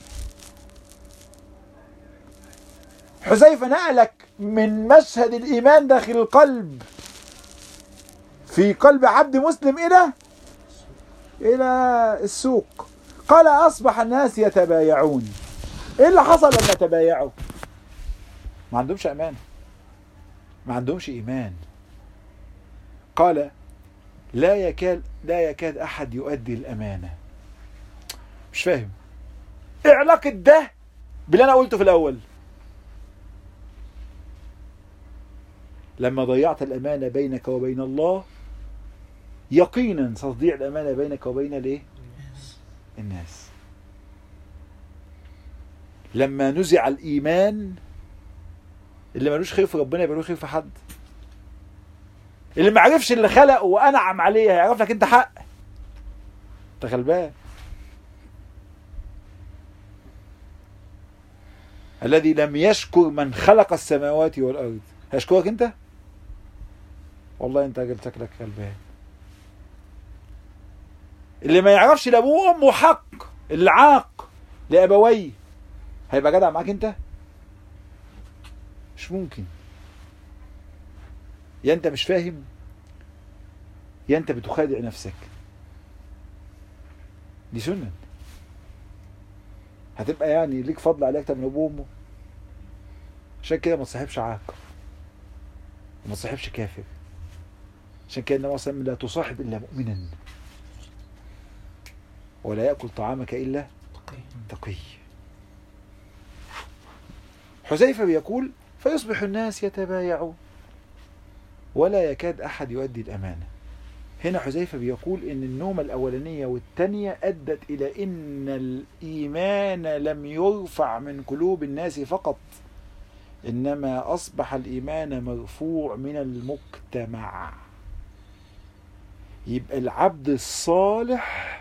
حذيفة نقلك من مشهد الإيمان داخل القلب في قلب عبد مسلم إلى إلى السوق قال أصبح الناس يتبايعون إيه اللي حصل لما تبايعوا ما عندهمش أمان ما عندهمش إيمان قال لا يكاد لا يكاد أحد يؤدي الأمانة مش فاهم إيه علاقة ده باللي أنا قلته في الأول لما ضيعت الأمانة بينك وبين الله يقينا ستضيع الأمانة بينك وبين الايه؟ الناس لما نزع الإيمان اللي ملوش خير في ربنا يبقى له خير في حد اللي ما عرفش اللي خلقه وأنعم عليه هيعرف لك أنت حق أنت غلبان الذي لم يشكر من خلق السماوات والأرض هيشكرك أنت؟ والله أنت راجل شكلك غلبان اللي ما يعرفش لابوه وامه حق العاق لابويه هيبقى جدع معاك انت مش ممكن يا انت مش فاهم يا انت بتخادع نفسك دي سنة هتبقى يعني ليك فضل عليك اكتر من ابوه وامه عشان كده ما تصاحبش عاق وما تصاحبش كافر عشان كده النبي صلى الله عليه وسلم لا تصاحب الا مؤمنا ولا يأكل طعامك إلا تقي حذيفة بيقول فيصبح الناس يتبايعون ولا يكاد أحد يؤدي الأمانة هنا حذيفة بيقول إن النومة الأولانية والثانية أدت إلى إن الإيمان لم يرفع من قلوب الناس فقط إنما أصبح الإيمان مرفوع من المجتمع يبقى العبد الصالح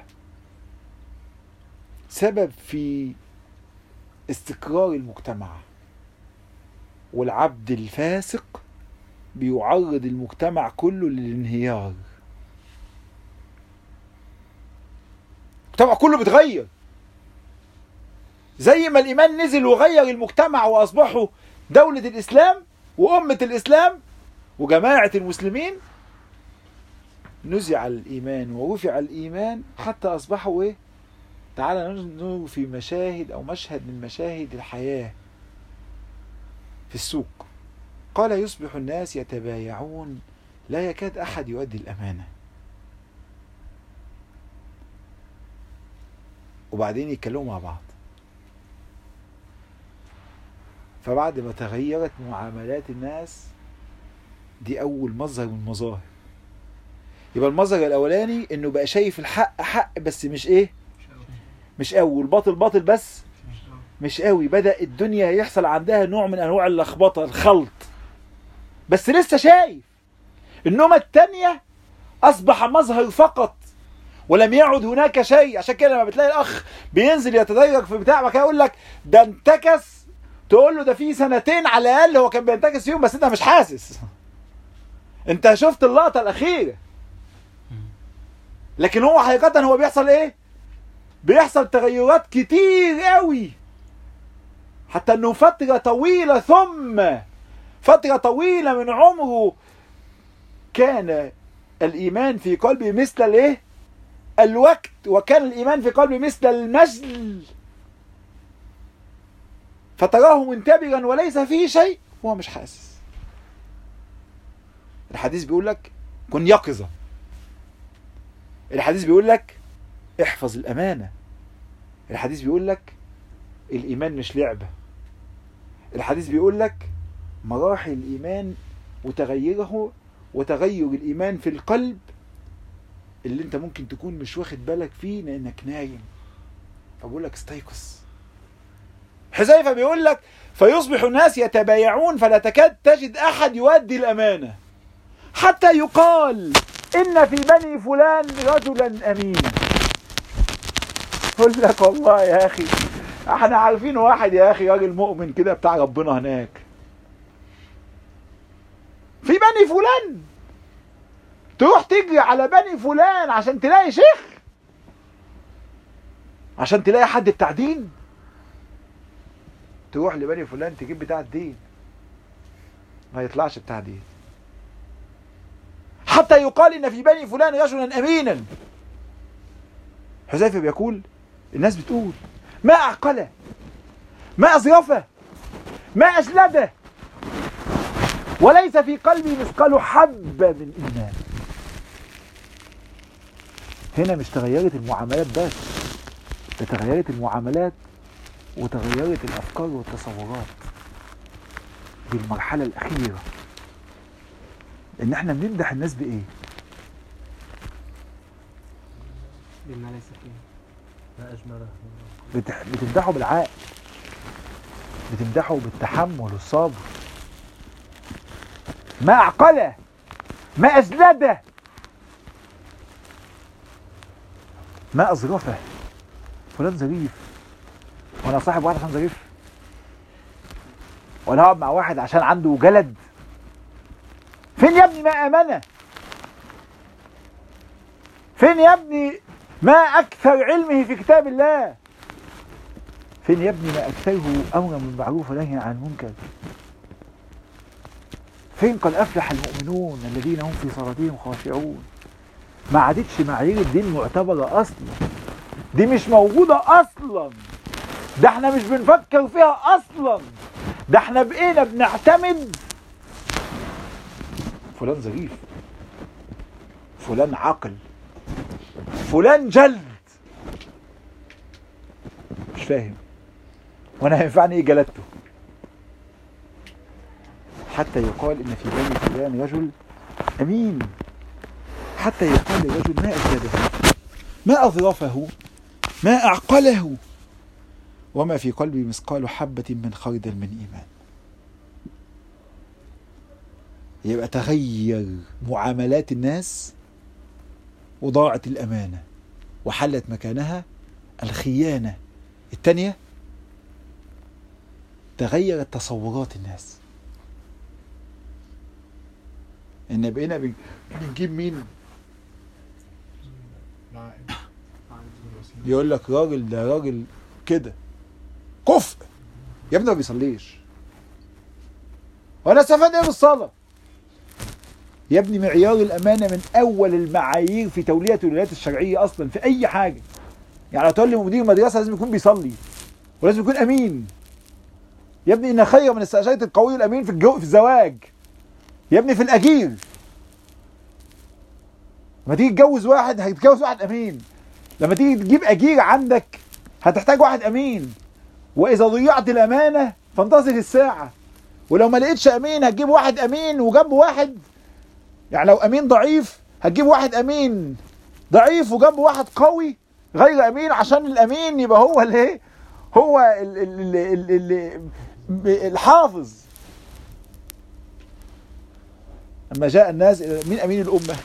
سبب في استقرار المجتمع والعبد الفاسق بيعرض المجتمع كله للانهيار المجتمع كله بيتغير زي ما الإيمان نزل وغير المجتمع وأصبحوا دولة الإسلام وأمة الإسلام وجماعة المسلمين نزع الإيمان ورفع الإيمان حتى أصبحوا إيه تعالى ننظر في مشاهد أو مشهد من مشاهد الحياة في السوق قال يصبح الناس يتبايعون لا يكاد أحد يؤدي الأمانة وبعدين يتكلموا مع بعض فبعد ما تغيرت معاملات الناس دي اول مظهر من المظاهر يبقى المظهر الاولاني انه بقى شايف الحق حق بس مش ايه مش قوي والباطل باطل بس مش قوي بدا الدنيا يحصل عندها نوع من انواع اللخبطه الخلط بس لسه شايف النومه الثانيه اصبح مظهر فقط ولم يعد هناك شيء عشان كده لما بتلاقي الاخ بينزل يتدرج في بتاع كده يقول لك ده انتكس تقول له ده في سنتين على الاقل هو كان بينتكس فيهم بس انت مش حاسس انت شفت اللقطه الاخيره لكن هو حقيقه هو بيحصل ايه بيحصل تغيرات كتير قوي حتى انه فتره طويله ثم فتره طويله من عمره كان الايمان في قلبي مثل الايه الوقت وكان الايمان في قلبي مثل المجل فتراه منتبرا وليس فيه شيء وهو مش حاسس الحديث بيقول لك كن يقظة الحديث بيقول لك احفظ الأمانة الحديث بيقول لك الإيمان مش لعبة الحديث بيقول لك مراحل الإيمان وتغيره وتغير الإيمان في القلب اللي انت ممكن تكون مش واخد بالك فيه لانك نايم فبقول لك استيقظ حذيفه بيقول لك فيصبح الناس يتبايعون فلا تكاد تجد احد يؤدي الامانه حتى يقال ان في بني فلان رجلا امينا يقول لك والله يا اخي احنا عارفين واحد يا اخي راجل مؤمن كده بتاع ربنا هناك في بني فلان تروح تجري على بني فلان عشان تلاقي شيخ عشان تلاقي حد بتاع دين تروح لبني فلان تجيب بتاع الدين ما يطلعش بتاع دين حتى يقال ان في بني فلان رجلا امينا حذيفه بيقول الناس بتقول ما اعقله ما اظرفه ما اجلده وليس في قلبي مثقال حبه من ايمان هنا مش تغيرت المعاملات بس ده تغيرت المعاملات وتغيرت الافكار والتصورات دي المرحله الاخيره ان احنا بنمدح الناس بايه بما ليس فيه ما أجمله بتح... بتمدحه بالعقل بتمدحه بالتحمل والصبر ما اعقله ما اجلده ما اظرفه فلان ظريف وانا صاحب واحد عشان ظريف ولا هقعد مع واحد عشان عنده جلد فين يا ابني ما امانه فين يا ابني ما اكثر علمه في كتاب الله فين يا ابني ما اكثره امرا بالمعروف ونهي عن المنكر فين قد افلح المؤمنون الذين هم في صلاتهم خاشعون ما عادتش معايير الدين معتبره اصلا دي مش موجوده اصلا ده احنا مش بنفكر فيها اصلا ده احنا بقينا بنعتمد فلان ظريف فلان عاقل فلان جلد مش فاهم وانا هينفعني ايه جلدته حتى يقال ان في بني فلان رجل امين حتى يقال للرجل ما اجلده ما اظرفه ما اعقله وما في قلبي مثقال حبة من خردل من إيمان يبقى تغير معاملات الناس وضاعت الأمانة وحلت مكانها الخيانة الثانية تغيرت تصورات الناس ان بقينا بن- بنجيب مين يقول لك راجل ده راجل كده كفء يا ابني ما بيصليش وانا استفاد ايه بالصلاه يا ابني معيار الامانه من اول المعايير في توليه الولايات الشرعيه اصلا في اي حاجه يعني لو تقول لي مدير مدرسه لازم يكون بيصلي ولازم يكون امين يا ابني ان خير من استشاره القوي الامين في الجو في الزواج يا ابني في الاجير لما تيجي تتجوز واحد هتتجوز واحد امين لما تيجي تجيب اجير عندك هتحتاج واحد امين واذا ضيعت الامانه فانتظر الساعه ولو ما لقيتش امين هتجيب واحد امين وجنبه واحد يعني لو امين ضعيف هتجيب واحد امين ضعيف وجنبه واحد قوي غير امين عشان الامين يبقى هو الايه هو ال ال ال ال ال الحافظ لما جاء الناس إلى- مين امين الامه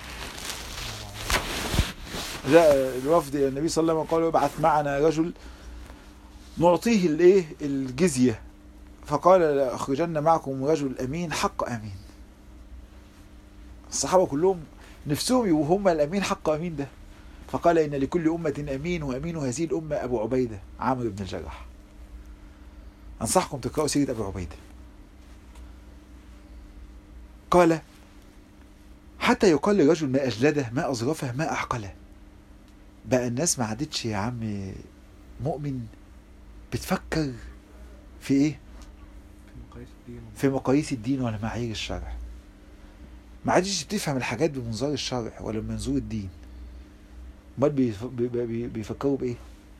جاء الوفد الى النبي صلى الله عليه وسلم وقالوا ابعث معنا رجل نعطيه الايه الجزيه فقال لاخرجن معكم رجل امين حق امين الصحابه كلهم نفسهم يبقوا هم الامين حق امين ده فقال ان لكل امه امين وامين هذه الامه ابو عبيده عامر بن الجراح انصحكم تقراوا سيره ابو عبيده قال حتى يقال لرجل ما اجلده ما اظرفه ما اعقله بقى الناس ما عادتش يا عم مؤمن بتفكر في ايه في مقاييس الدين في مقاييس الدين ولا معايير الشرع ما عادش بتفهم الحاجات بمنظار الشرع ولا بمنظور الدين امال بيف- بي- بي- بيفكروا بايه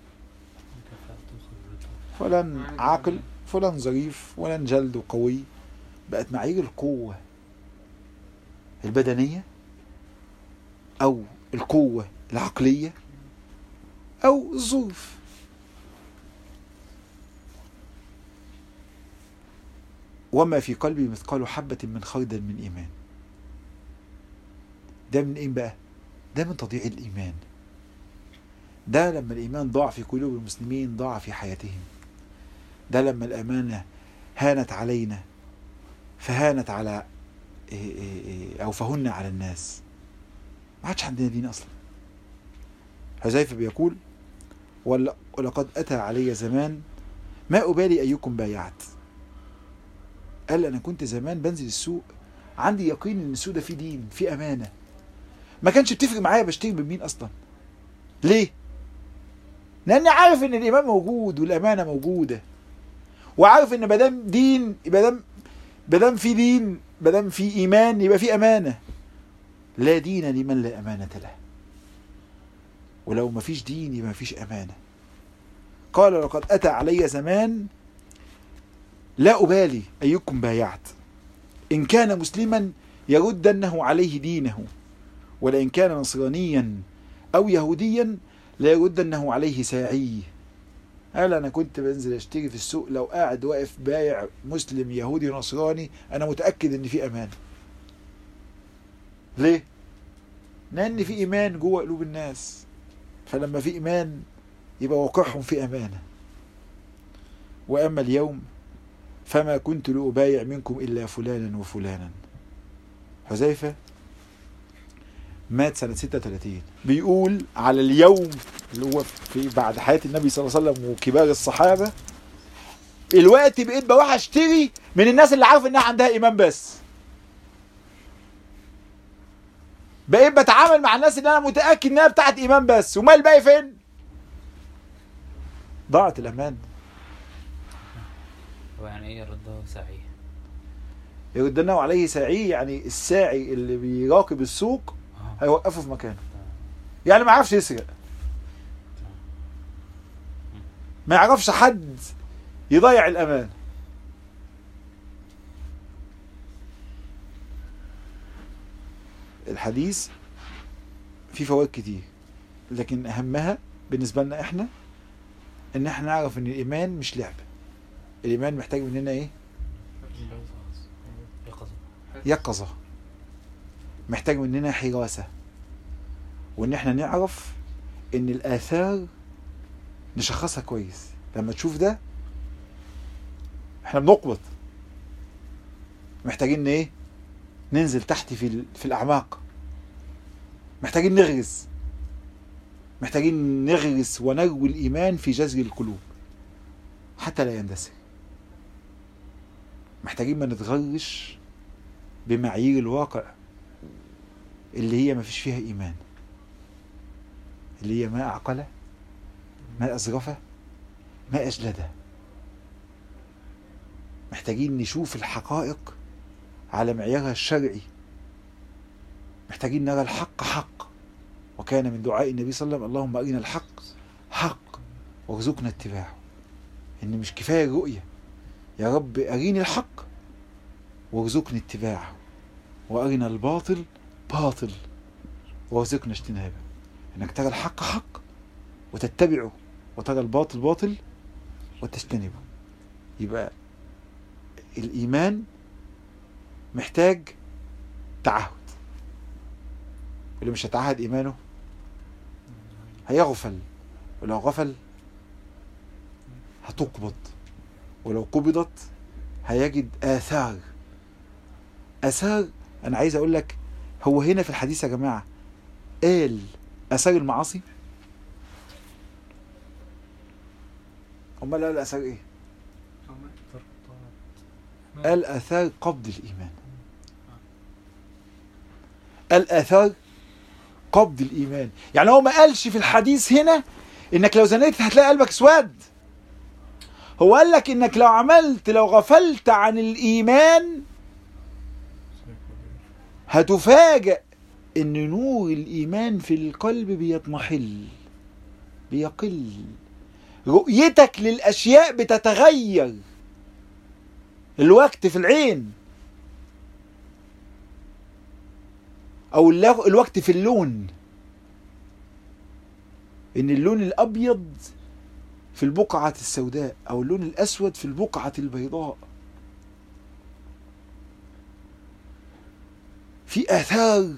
فلان عاقل فلان ظريف فلان جلد وقوي بقت معايير القوة البدنية أو القوة العقلية أو الظروف وما في قلبي مثقال حبة من خردل من إيمان ده من إيه بقى؟ ده من تضييع الإيمان ده لما الإيمان ضاع في قلوب المسلمين ضاع في حياتهم ده لما الأمانة هانت علينا فهانت على إيه إيه إيه أو فهن على الناس ما عادش عندنا دين أصلا حذيفة بيقول "ول- ولقد أتى علي زمان ما أبالي أيكم بايعت قال أنا كنت زمان بنزل السوق عندي يقين إن السوق ده فيه دين فيه أمانة ما كانش بتفرق معايا بشتري من مين أصلا ليه؟ لأني عارف إن الإيمان موجود والأمانة موجودة وعارف إن مادام دين مادام مادام في دين مادام في إيمان يبقى في أمانة لا دين لمن لا أمانة له ولو ما فيش دين يبقى ما فيش أمانة قال لقد أتى علي زمان لا أبالي أيكم بايعت إن كان مسلما يردنه عليه دينه ولئن كان نصرانيا أو يهوديا لا يردنه عليه ساعيه قال أنا كنت بنزل أشتري في السوق لو قاعد واقف بايع مسلم يهودي نصراني أنا متأكد إن في أمان ليه؟ لأن في إيمان جوه قلوب الناس فلما في إيمان يبقى واقعهم في أمانة وأما اليوم فما كنت لأبايع منكم إلا فلانا وفلانا حذيفة مات سنة 36 بيقول على اليوم اللي هو في بعد حياة النبي صلى الله عليه وسلم وكبار الصحابة الوقت بقيت بروح اشتري من الناس اللي عارف انها عندها ايمان بس بقيت بتعامل مع الناس اللي انا متاكد انها بتاعت ايمان بس وما الباقي فين ضاعت الامان هو يعني ايه يرده سعيه يردنه عليه ساعي يعني الساعي اللي بيراقب السوق اه هيوقفه في مكانه يعني ما يعرفش يسرق ما يعرفش حد يضيع الامان الحديث فيه فوائد كتير لكن اهمها بالنسبه لنا احنا ان احنا نعرف ان الايمان مش لعبه الايمان محتاج مننا ايه يقظة يقظة محتاج مننا حراسة وان احنا نعرف ان الاثار نشخصها كويس لما تشوف ده احنا بنقبض محتاجين ايه ننزل تحت في ال- في الاعماق محتاجين نغرس محتاجين نغرس ونروي الايمان في جذر القلوب حتى لا يندثر محتاجين ما نتغرش بمعايير الواقع اللي هي ما فيش فيها ايمان اللي هي ما اعقله ما ازرفه ما اجلده محتاجين نشوف الحقائق على معيارها الشرعي محتاجين نرى الحق حق وكان من دعاء النبي صلى الله عليه وسلم اللهم ارنا الحق حق وارزقنا اتباعه ان مش كفايه الرؤيه يا رب اريني الحق وارزقني اتباعه وارنا الباطل باطل وارزقنا اجتنابه انك ترى الحق حق وتتبعه وترى الباطل باطل وتجتنبه يبقى الايمان محتاج تعهد اللي مش هيتعهد ايمانه هيغفل ولو غفل هتقبض ولو قبضت هيجد آثار آثار أنا عايز أقول لك هو هنا في الحديث يا جماعة قال آثار المعاصي أمال قال آثار إيه؟ قال آثار قبض الإيمان قال آثار قبض الإيمان يعني هو ما قالش في الحديث هنا إنك لو زنيت هتلاقي قلبك اسود هو قال لك إنك لو عملت لو غفلت عن الإيمان هتفاجأ إن نور الإيمان في القلب بيضمحل بيقل رؤيتك للأشياء بتتغير الوقت في العين او اللغ- الوقت في اللون ان اللون الابيض في البقعة السوداء او اللون الاسود في البقعة البيضاء في اثار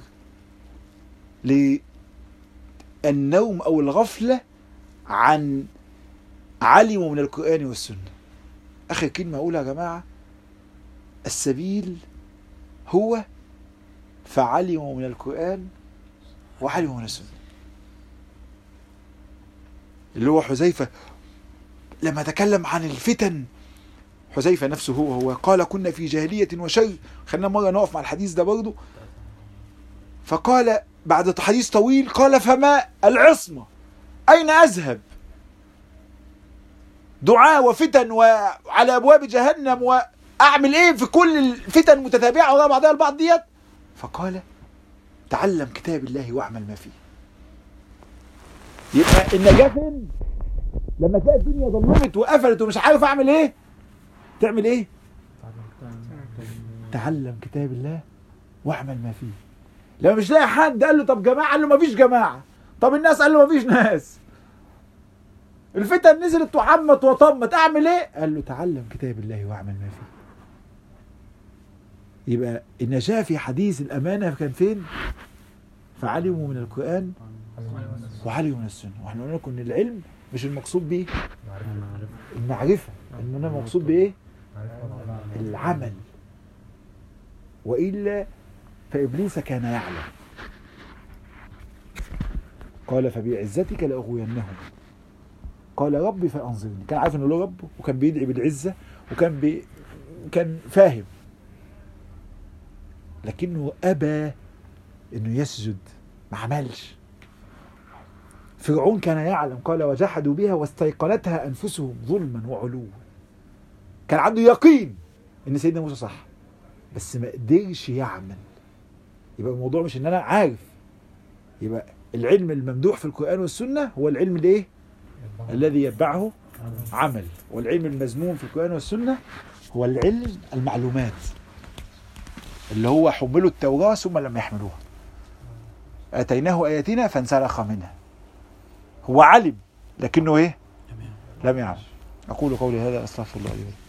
للنوم او الغفلة عن علموا من القرآن والسنة اخر كلمة اقولها يا جماعة السبيل هو فعلموا من القرآن وعلموا من السنة اللي هو حذيفة لما تكلم عن الفتن حذيفة نفسه هو هو قال كنا في جاهلية وشر خلينا مرة نقف مع الحديث ده برضه فقال بعد حديث طويل قال فما العصمة أين أذهب دعاء وفتن وعلى أبواب جهنم وأعمل إيه في كل الفتن متتابعة وراء بعضها البعض ديت فقال تعلم كتاب الله واعمل ما فيه يبقى النجاة فين؟ لما تلاقي الدنيا ظلمت وقفلت ومش عارف اعمل ايه تعمل ايه؟ تعلم كتاب الله واعمل ما فيه لما مش لاقي حد قال له طب جماعه قال له مفيش جماعه طب الناس قال له مفيش ناس الفتن نزلت وعمت وطمت اعمل ايه؟ قال له تعلم كتاب الله واعمل ما فيه يبقى النجاة في حديث الأمانة كان فين؟ فعلموا من القرآن وعلموا من السنة واحنا قلنا لكم ان العلم مش المقصود بيه المعرفة انما المقصود بايه؟ العمل وإلا فإبليس كان يعلم قال فبعزتك لأغوينهم قال ربي فأنظرني كان عارف انه له رب وكان بيدعي بالعزة وكان بي كان فاهم لكنه أبى انه يسجد ما عملش فرعون كان يعلم قال وجحدوا بها واستيقنتها انفسهم ظلما وعلوا كان عنده يقين ان سيدنا موسى صح بس ما قدرش يعمل يبقى الموضوع مش ان انا عارف يبقى العلم الممدوح في القران والسنه هو العلم الايه الذي يتبعه عمل والعلم المذموم في القران والسنه هو العلم المعلومات اللي هو حملوا التوراه ثم لم يحملوها اتيناه اياتنا فانسلخ منها هو علم لكنه ايه لم يعلم اقول قولي هذا استغفر الله لي ولكم